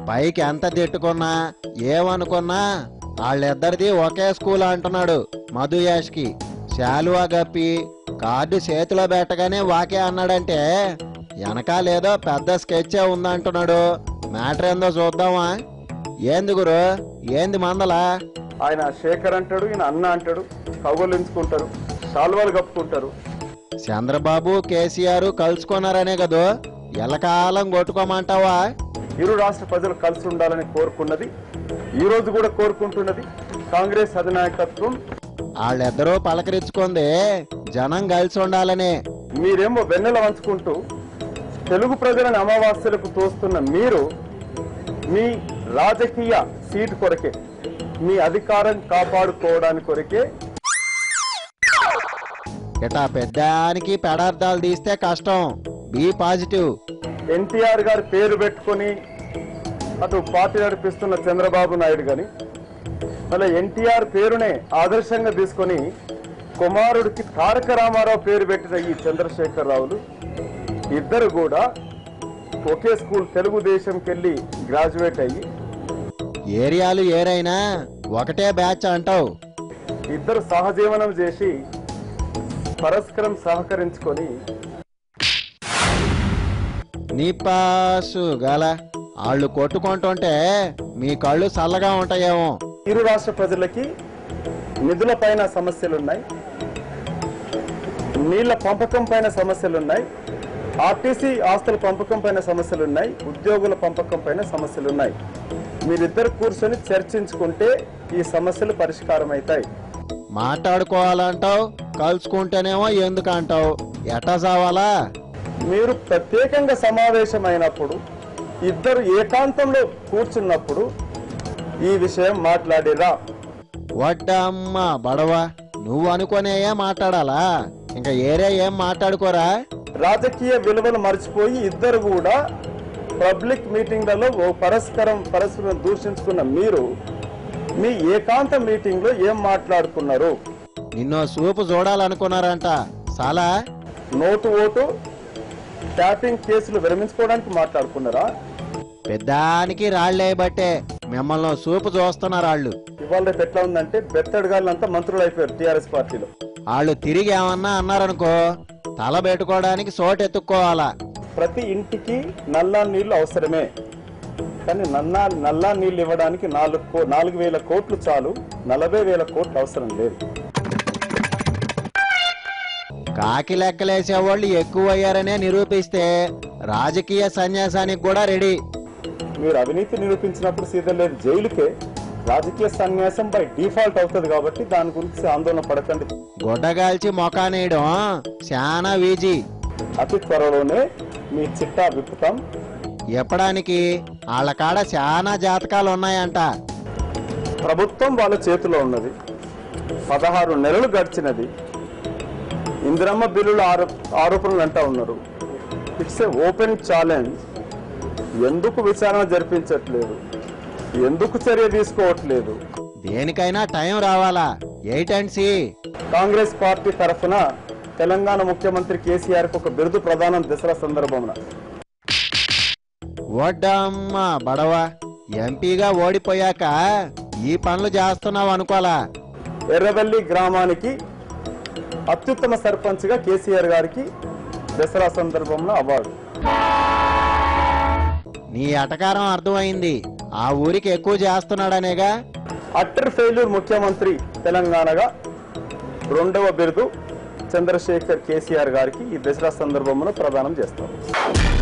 పైకి ఎంత తిట్టుకున్నా ఏమనుకున్నా వాళ్ళిద్దరిది ఒకే స్కూల్ అంటున్నాడు మధు యాష్కి శాలువా గప్పి కార్డు చేతిలో పెట్టగానే వాకే అన్నాడంటే వెనకాలేదో పెద్ద స్కెచ్చే ఉందంటున్నాడు మ్యాటర్ ఏందో చూద్దామా ఏంది గురు ఏంది మందలా ఆయన శేఖర్ అంటాడు ఈయన అన్న అంటాడు కౌగలించుకుంటారు శాల్వాలు కప్పుకుంటారు చంద్రబాబు కేసీఆర్ కలుసుకున్నారనే కదూ ఎలకాలం కొట్టుకోమంటావా ఇరు రాష్ట్ర ప్రజలు కలిసి ఉండాలని కోరుకున్నది ఈ రోజు కూడా కోరుకుంటున్నది కాంగ్రెస్ అధినాయకత్వం వాళ్ళిద్దరూ పలకరించుకుంది జనం కలిసి ఉండాలనే మీరేమో వెన్నెల వంచుకుంటూ తెలుగు ప్రజలను అమావాస్యలకు తోస్తున్న మీరు మీ రాజకీయ సీటు కొరకే మీ అధికారం కాపాడుకోవడానికి కొరకే ఇటా పెద్దానికి పెడార్థాలు తీస్తే కష్టం బీ పాజిటివ్ ఎన్టీఆర్ గారి పేరు పెట్టుకొని అటు పార్టీ నడిపిస్తున్న చంద్రబాబు నాయుడు గాని మళ్ళీ ఎన్టీఆర్ పేరునే ఆదర్శంగా తీసుకొని కుమారుడికి తారక రామారావు పేరు పెట్టిన ఈ చంద్రశేఖర్ రావులు ఇద్దరు కూడా ఒకే స్కూల్ తెలుగుదేశంకి వెళ్ళి గ్రాడ్యుయేట్ అయ్యి ఏరియాలు ఏరైనా ఒకటే బ్యాచ్ అంటావు ఇద్దరు సహజీవనం చేసి పరస్పరం సహకరించుకొని నీ పాసు గల వాళ్ళు కొట్టుకుంటుంటే మీ కళ్ళు చల్లగా ఉంటాయేమో ఇరు రాష్ట్ర ప్రజలకి నిధుల పైన సమస్యలున్నాయి నీళ్ల పంపకం పైన సమస్యలున్నాయి ఆర్టీసీ ఆస్తుల పంపకం పైన సమస్యలున్నాయి ఉద్యోగుల పంపకం పైన సమస్యలున్నాయి మీరిద్దరు కూర్చొని చర్చించుకుంటే ఈ సమస్యలు పరిష్కారం అవుతాయి మాట్లాడుకోవాలంటావు కలుసుకుంటేనేమో ఎందుకు అంటావు ఎట్టా సావాలా మీరు ప్రత్యేకంగా సమావేశమైనప్పుడు ఇద్దరు ఏకాంతంలో కూర్చున్నప్పుడు ఈ విషయం మాట్లాడిరా వడ్డమ్మ బడవ నువ్వు అనుకునేయే మాట్లాడాలా ఇంకా ఏరే ఏం మాట్లాడుకోరా రాజకీయ విలువలు మర్చిపోయి ఇద్దరు కూడా పబ్లిక్ మీటింగ్లలో ఓ పరస్పరం పరస్పరం దూషించుకున్న మీరు మీ ఏకాంత మీటింగ్ లో ఏం మాట్లాడుకున్నారు నిన్నో సూపు చూడాలనుకున్నారంట చాలా నోటు ఓటు ట్యాపింగ్ కేసులు విరమించుకోవడానికి మాట్లాడుకున్నారా పెద్దానికి రాళ్ళేయబట్టే మిమ్మల్ని సూపు చూస్తున్నారు వాళ్ళు ఇవాళ రేపు ఎట్లా ఉందంటే బెత్తడిగాళ్ళంతా మంత్రులు అయిపోయారు టీఆర్ఎస్ పార్టీలో వాళ్ళు తిరిగి ఏమన్నా అన్నారనుకో తల పెట్టుకోవడానికి చోటు ఎత్తుక్కోవాలా ప్రతి ఇంటికి నల్లా నీళ్లు అవసరమే కానీ నన్నా నల్లా నీళ్లు ఇవ్వడానికి నాలుగు కో- నాలుగు వేల కోట్లు చాలు నలభై వేల కోట్లు అవసరం లేదు కాకి లెక్కలేసేవాళ్ళు ఎక్కువయ్యారనే నిరూపిస్తే రాజకీయ సన్యాసానికి కూడా రెడీ మీరు అవినీతి నిరూపించినప్పుడు సీదా లేదు జైలుకే రాజకీయ సన్యాసం బై డిఫాల్ట్ అవుతుంది కాబట్టి దాని గురించి ఆందోళన పడకండి గుడ్డగాల్చి మొఖానేయడం చాలా వీజీ అతి త్వరలోనే మీ చిట్టా విప్పుతాం ఎప్పడానికి వాళ్ళ కాడ చాలా జాతకాలు ఉన్నాయంట ప్రభుత్వం వాళ్ళ చేతిలో ఉన్నది పదహారు నెలలు గడిచినది ఇందిరమ్మ బిల్లుల ఆరో ఆరోపణలు అంటా ఉన్నారు ఇట్స్ ఏ ఓపెన్ ఛాలెంజ్ ఎందుకు విచారణ జరిపించట్లేదు ఎందుకు చర్య తీసుకోవట్లేదు దేనికైనా టైం రావాలా ఎయిట్ అండ్ సి కాంగ్రెస్ పార్టీ తరఫున తెలంగాణ ముఖ్యమంత్రి కేసీఆర్ కు ఒక బిరుదు ప్రదానం దసరా సందర్భమున ఓడ్డమ్మ బడవ ఎంపీగా ఓడిపోయాక ఈ పనులు చేస్తున్నావు అనుకోలా ఎర్రవెల్లి గ్రామానికి అత్యుత్తమ సర్పంచ్గా కేసీఆర్ గారికి దసరా సందర్భంలో అవార్డు నీ అటకారం అర్థమైంది ఆ ఊరికి ఎక్కువ చేస్తున్నాడనేగా అట్టర్ ఫెయిల్యూర్ ముఖ్యమంత్రి తెలంగాణగా రెండవ బిరుదు చంద్రశేఖర్ కేసీఆర్ గారికి ఈ దసరా సందర్భంలో ప్రదానం చేస్తాం